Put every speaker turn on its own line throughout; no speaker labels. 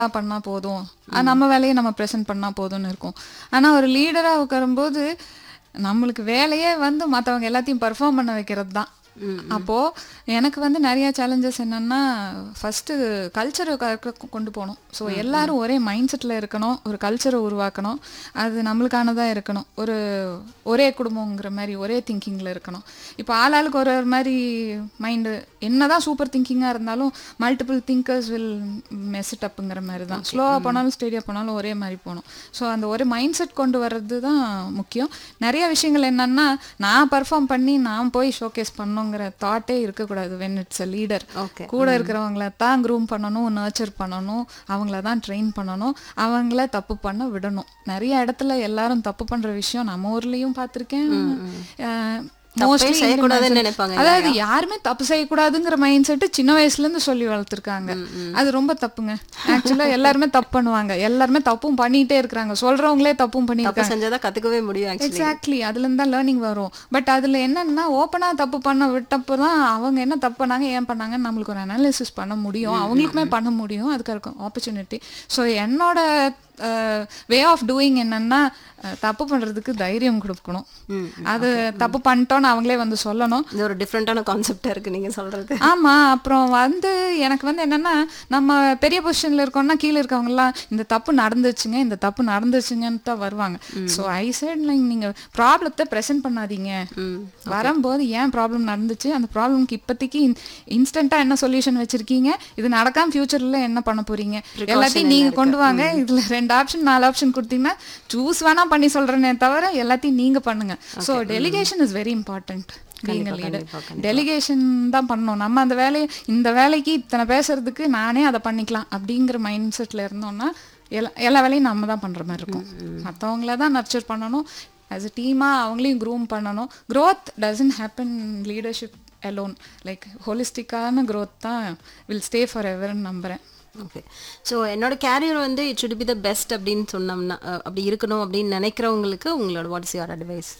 பண்ணா போதும் அஹ் நம்ம வேலையை நம்ம ப்ரெசென்ட் பண்ணா போதும்னு இருக்கும் ஆனா ஒரு லீடரா உட்காரும்போது நம்மளுக்கு வேலையே வந்து மத்தவங்க எல்லாத்தையும் பர்ஃபார்ம் பண்ண வைக்கிறது தான் அப்போ எனக்கு வந்து நிறைய சேலஞ்சஸ் என்னன்னா ஃபர்ஸ்ட் கல்ச்சரை கொண்டு போகணும் ஸோ எல்லாரும் ஒரே மைண்ட் செட்டில் இருக்கணும் ஒரு கல்ச்சரை உருவாக்கணும் அது நம்மளுக்கானதா இருக்கணும் ஒரு ஒரே குடும்பங்கிற மாதிரி ஒரே திங்கிங்கில் இருக்கணும் இப்போ ஆளாளுக்கு ஒரு ஒரு மாதிரி மைண்டு என்னதான் சூப்பர் திங்கிங்காக இருந்தாலும் multiple thinkers will mess it அப்புங்கிற மாதிரி தான் ஸ்லோவாக போனாலும் ஸ்டேடியாக போனாலும் ஒரே மாதிரி போகணும் ஸோ அந்த ஒரே மைண்ட் செட் கொண்டு வர்றது தான் முக்கியம் நிறைய விஷயங்கள் என்னன்னா நான் பர்ஃபார்ம் பண்ணி நான் போய் ஷோகேஸ் பண்ணணுங்கிற தாட்டே இருக்கக்கூடாது when it's a leader
okay
கூட இருக்கிறவங்கள தான் க்ரூம் பண்ணணும் நர்ச்சர் பண்ணணும் அவங்கள தான் ட்ரெயின் பண்ணணும் அவங்கள தப்பு பண்ண விடணும் நிறைய இடத்துல எல்லாரும் தப்பு பண்ற விஷயம் நம்ம ஊர்லயும் பார்த்திருக்கேன் அஹ்,
தப்பே
mostly இந்த
செய்யக்கூடாதுன்னு
mindset-
நினைப்பாங்க
அதாவது யாருமே தப்பு செய்யக்கூடாதுங்கிற மைண்ட் செட் சின்ன வயசுல இருந்து சொல்லி வளர்த்துருக்காங்க அது ரொம்ப தப்புங்க ஆக்சுவலா எல்லாருமே தப்பு பண்ணுவாங்க எல்லாருமே தப்பும் பண்ணிட்டே இருக்காங்க சொல்றவங்களே தப்பும்
தப்பு
பண்ணிருக்காங்க
செஞ்சாதான் கத்துக்கவே முடியும் ஆக்சுவலி
எக்ஸாக்ட்லி அதுல இருந்து தான் லேர்னிங் வரும் பட் அதுல என்னன்னா ஓப்பனா தப்பு பண்ண விட்டப்போ தான் அவங்க என்ன தப்பு பண்ணாங்க ஏன் பண்ணாங்கன்னு நம்மளுக்கு ஒரு அனாலிசிஸ் பண்ண முடியும் அவங்களுக்குமே பண்ண முடியும் அதுக்கு இருக்கும் ஆப்பர்ச்சுனிட்டி ஸோ என்னோட வே ஆஃப் டூயிங் என்னன்னா அஹ், தப்பு பண்றதுக்கு தைரியம் கொடுக்கணும்
ம்,
அது தப்பு பண்ணிட்டோன்னு அவங்களே வந்து சொல்லணும்
இது ஒரு டிஃப்ரெண்டான கான்செப்டா இருக்கு நீங்க சொல்றது
ஆமா அப்புறம் வந்து எனக்கு வந்து என்னன்னா நம்ம பெரிய பொசிஷன்ல இருக்கோம்னா கீழே இருக்கவங்க எல்லாம் இந்த தப்பு நடந்துச்சுங்க இந்த தப்பு நடந்துச்சுங்கன்னு தான் வருவாங்க ஸோ ஐ சைட் லைக் நீங்க ப்ராப்ளத்தை ப்ரெசென்ட் பண்ணாதீங்க
ம்
வரும்போது ஏன் ப்ராப்ளம் நடந்துச்சு அந்த ப்ராப்ளம்க்கு இப்போதைக்கு இன்ஸ்டண்டா என்ன சொல்யூஷன் வச்சிருக்கீங்க இது நடக்காம ஃபியூச்சர்ல என்ன பண்ண போறீங்க எல்லாத்தையும் நீங்க கொண்டு வாங்க இதுல ரெண்டு ஆப்ஷன் நாலு ஆப்ஷன் கொடுத்தீங்கன்னா சூஸ் வேணா பண்ணி சொல்றேனே தவிர எல்லாத்தையும் நீங்க பண்ணுங்க so delegation is very important being a leader delegation தான் பண்ணணும் நம்ம அந்த வேலையை இந்த வேலைக்கு இத்தனை பேசுறதுக்கு நானே அதை பண்ணிக்கலாம் அப்படிங்கிற மைண்ட் செட்ல இருந்தோம்னா எல்லா எல்லா வேலையும் நம்ம தான் பண்ற மாதிரி இருக்கும் மற்றவங்கள தான் நர்ச்சர் பண்ணணும் ஆஸ் அ டீமாக அவங்களையும் க்ரூம் பண்ணணும் growth doesn't happen leadership alone like ஹோலிஸ்டிக்கான growth தான் வில் ஸ்டே ஃபார் எவர்னு நம்புகிறேன்
ஓகே ஸோ என்னோட கேரியர் வந்து it should be the best அப்படின்னு சொன்னோம்னா அஹ், அப்படி இருக்கணும் அப்படின்னு நினைக்கிறவங்களுக்கு உங்களோட வாட்ஸ் யுவர் அட்வைஸ்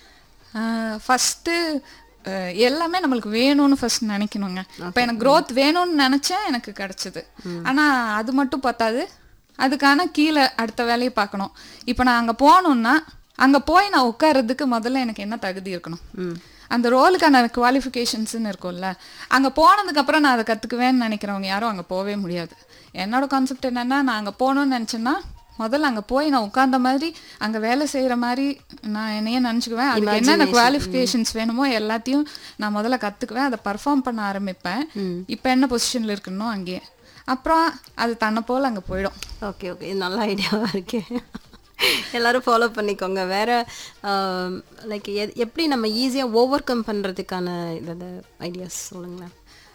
ஃபஸ்ட்டு எல்லாமே நம்மளுக்கு வேணும்னு ஃபர்ஸ்ட் நினைக்கணுங்க இப்போ எனக்கு growth வேணும்னு நினச்சேன் எனக்கு கிடச்சிது ஆனால் அது மட்டும் பத்தாது அதுக்கான கீழே அடுத்த வேலையை பார்க்கணும் இப்போ நான் அங்கே போகணுன்னா அங்கே போய் நான் உட்கார்றதுக்கு முதல்ல எனக்கு என்ன தகுதி இருக்கணும் அந்த ரோலுக்கான குவாலிஃபிகேஷன்ஸ்னு இருக்கும்ல அங்கே போனதுக்கப்புறம் நான் அதை கற்றுக்குவேன்னு நினைக்கிறவங்க யாரும் அங்கே போகவே முடியாது என்னோட கான்செப்ட் என்னென்னா நான் அங்கே போகணும்னு நினச்சேன்னா முதல்ல அங்கே போய் நான் உட்கார்ந்த மாதிரி அங்கே வேலை செய்கிற மாதிரி நான் என்னையே நினச்சிக்குவேன் அதுக்கு என்னென்ன குவாலிஃபிகேஷன்ஸ் வேணுமோ எல்லாத்தையும் நான் முதல்ல கற்றுக்குவேன் அதை பர்ஃபார்ம் பண்ண ஆரம்பிப்பேன் இப்போ என்ன பொசிஷனில் இருக்கணும் அங்கேயே அப்புறம் அது தன்னை போல் அங்கே போயிடும்
ஓகே ஓகே இது நல்ல ஐடியாவாக இருக்கு எல்லாரும் ஃபாலோ பண்ணிக்கோங்க வேற லைக் எப்படி நம்ம ஈஸியாக ஓவர் கம் பண்ணுறதுக்கான இது ஐடியாஸ் சொல்லுங்களேன்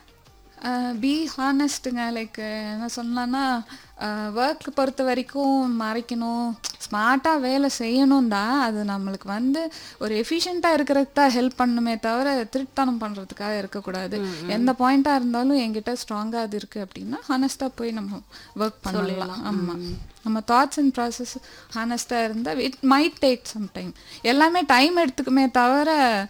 பி ஹானஸ்ட்டுங்க லைக் என்ன சொல்லலாம்னா ஒர்க் பொறுத்த வரைக்கும் மறைக்கணும் ஸ்மார்ட்டாக வேலை செய்யணும் தான் அது நம்மளுக்கு வந்து ஒரு எஃபிஷியண்ட்டாக இருக்கிறதுக்கு தான் ஹெல்ப் பண்ணுமே தவிர திருட்டுத்தனம் பண்ணுறதுக்காக இருக்கக்கூடாது எந்த பாயிண்ட்டாக இருந்தாலும் என்கிட்ட ஸ்ட்ராங்காக அது இருக்குது அப்படின்னா ஹானஸ்ட்டாக போய் நம்ம ஒர்க் பண்ணலாம் ஆமாம் நம்ம தாட்ஸ் அண்ட் ப்ராசஸ் ஹானஸ்ட்டாக இருந்தால் it might take some time எல்லாமே டைம் எடுத்துக்குமே தவிர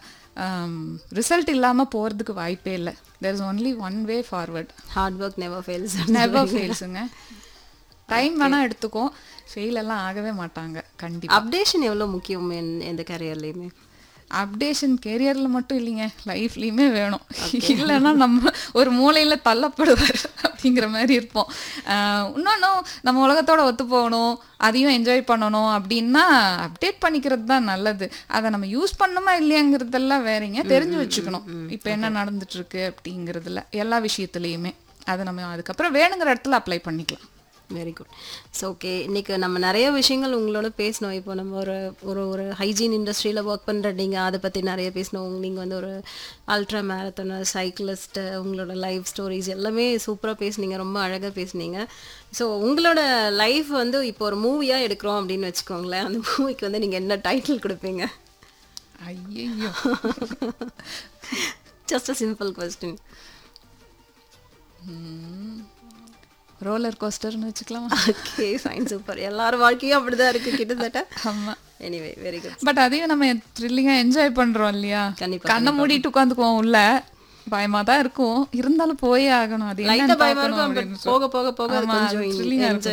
ரிசல்ட் இல்லாமல் போகிறதுக்கு வாய்ப்பே இல்லை there is only one way forward
hard work never fails
never ஃபெயில்ஸுங்க டைம் வேணா எடுத்துக்கும் ஃபெயில் எல்லாம் ஆகவே மாட்டாங்க கண்டிப்பா
அப்டேஷன் எவ்வளோ முக்கியம் என்- எந்த கரியர்லையுமே
அப்டேஷன் கெரியர்ல மட்டும் இல்லைங்க லைஃப்லயுமே வேணும் இல்லைன்னா நம்ம ஒரு மூலையில தள்ளப்படுவார் அப்படிங்கிற மாதிரி இருப்போம் ஆஹ் இன்னொன்னும் நம்ம உலகத்தோட ஒத்து போகணும் அதையும் என்ஜாய் பண்ணணும் அப்படின்னா அப்டேட் பண்ணிக்கிறது தான் நல்லது அதை நம்ம யூஸ் பண்ணுமா இல்லையாங்கிறதெல்லாம் வேறங்க தெரிஞ்சு வச்சுக்கணும் இப்போ என்ன நடந்துட்டு இருக்கு அப்படிங்கிறதுல எல்லா விஷயத்துலையுமே அதை நம்ம அதுக்கப்புறம் வேணுங்கிற இடத்துல அப்ளை பண்ணிக்கலாம்
வெரி குட் ஸோ ஓகே இன்னைக்கு நம்ம நிறைய விஷயங்கள் உங்களோட பேசணும் இப்போ நம்ம ஒரு ஒரு ஒரு ஹைஜீன் இண்டஸ்ட்ரியில் ஒர்க் பண்ணுற நீங்கள் அதை பற்றி நிறைய பேசணும் நீங்கள் வந்து ஒரு அல்ட்ரா மேரத்தனர் சைக்கிளிஸ்ட் உங்களோட லைஃப் ஸ்டோரிஸ் எல்லாமே சூப்பராக பேசுனீங்க ரொம்ப அழகாக பேசுனீங்க ஸோ உங்களோட லைஃப் வந்து இப்போ ஒரு மூவியாக எடுக்கிறோம் அப்படின்னு வச்சுக்கோங்களேன் அந்த மூவிக்கு வந்து நீங்கள் என்ன டைட்டில் கொடுப்பீங்க
ஐயோ
just a simple question
roller கோஸ்டர்னு வச்சுக்கலாமா
ஓகே ஃபைன் சூப்பர் எல்லார் வாழ்க்கையும் அப்படிதான் இருக்கு கிட்டத்தட்ட
ஆமா
எனிவே வெரி குட்
பட் அதையும் நம்ம த்ரில்லிங்கா என்ஜாய் பண்றோம் இல்லையா
கண்டிப்பா,
கண்ணை மூடிட்டு உட்காந்துக்குவோம் உள்ள பயமா தான் இருக்கும் இருந்தாலும் போயே ஆகணும் அது
லைட்டா
என்னன்னு
பயமா
பார்க்கணும்
இருக்கும்
அப்படின்னு
but போக போக போக அது
ஆமா,
கொஞ்சம்
thrilling ஆ இருக்கும்.